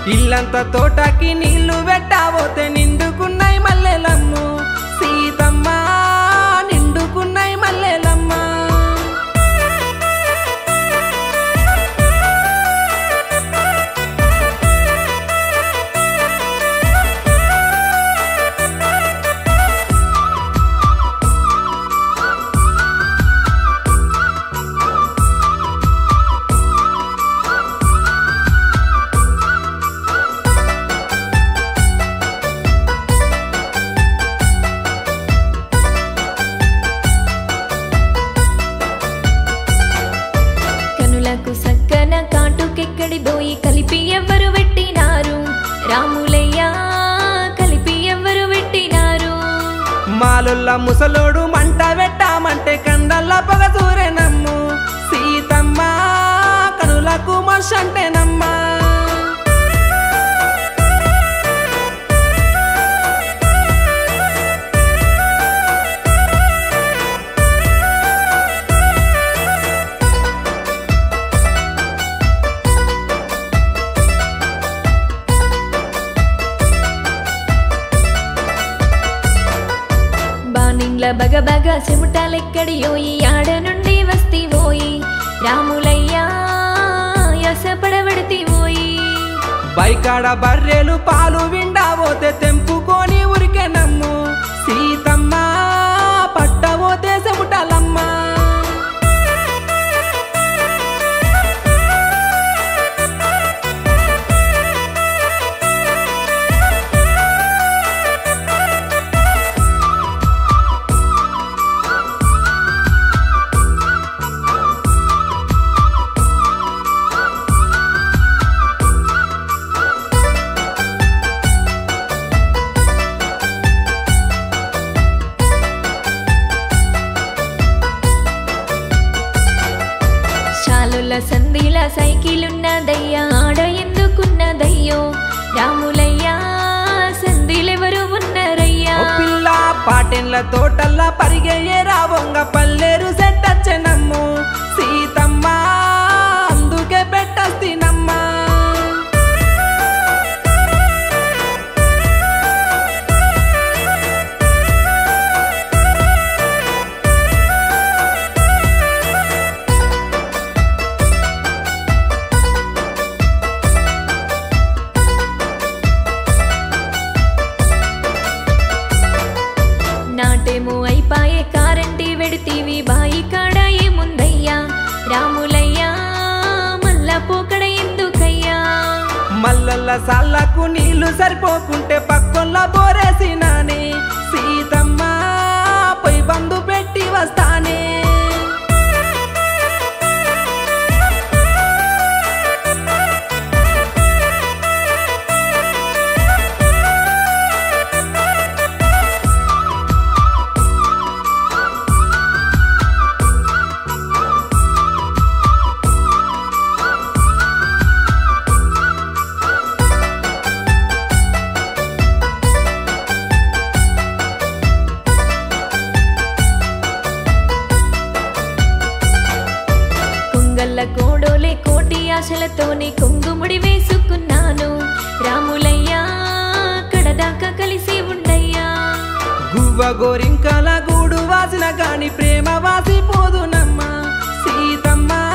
ఇల్లంతా తోటకి నీళ్లు పెట్టాబోతే నిండుకున్నాయి మల్లెలమ్ము సీతమ్మ నిండుకున్నాయి మల్లెలమ్మ కనులకు సక్కన కాటుకెక్కడి దోయి కలిపి ఎవ్వరు పెట్టినారు రాములయ్య కలిపి ఎవ్వరు పెట్టినారు మాలుల్ల ముసలోడు మంట పెట్టామంటే కండల్ల పొగ సూరెనమ్ము సీతమ్మ కనులకు మర్షంటేనమ్మా బానింగ్ల బగబగ చెమటాలెక్కడియో ఈ ఆడ నుండి వస్తి పోయి రాములయ్య యసపడబడితి పోయి బైకాడ బర్రెలు పాలు విండాబోతే తెంపుకొని ఉరికెనమ్ము సీతమ్మ పట్టబోతే చెముటలమ్మ శాలుల సంధిల సైకిలున్నదయ్యా ఆడ ఎందుకున్నదయ్యో రాములయ్య సంధిలెవరు ఉన్నారయ్యా ఓ పిల్ల పాటెన్ల తోటల్ల పరిగెయ్యే రావొంగ పల్లెరు సెట్టచ్చనమ్ము సీతమ్మ అందుకే పెట్టస్తినమ్మా నాటేమో అయిపాయే కారంటి వెడితీవి బాయి కాడ ఏముందయ్యా రాములయ్య మళ్ళా పోకడ ఎందుకయ్యా మల్లల్ల సాళ్ళకు నీళ్లు సరిపోకుంటే పక్కొల్ల బోరేసినానే సీతమ్మ పొయ్యి బందు పెట్టి వస్తానే కుంగల్ల కోడోలే కోటి ఆశలతోనే కొంగుముడి వేసుకున్నాను రాములయ్య కడదాకా కలిసి ఉండయ్యా గువ్వ గోరింకల గూడు వాసిన గాని ప్రేమ వాసిపోదునమ్మా సీతమ్మ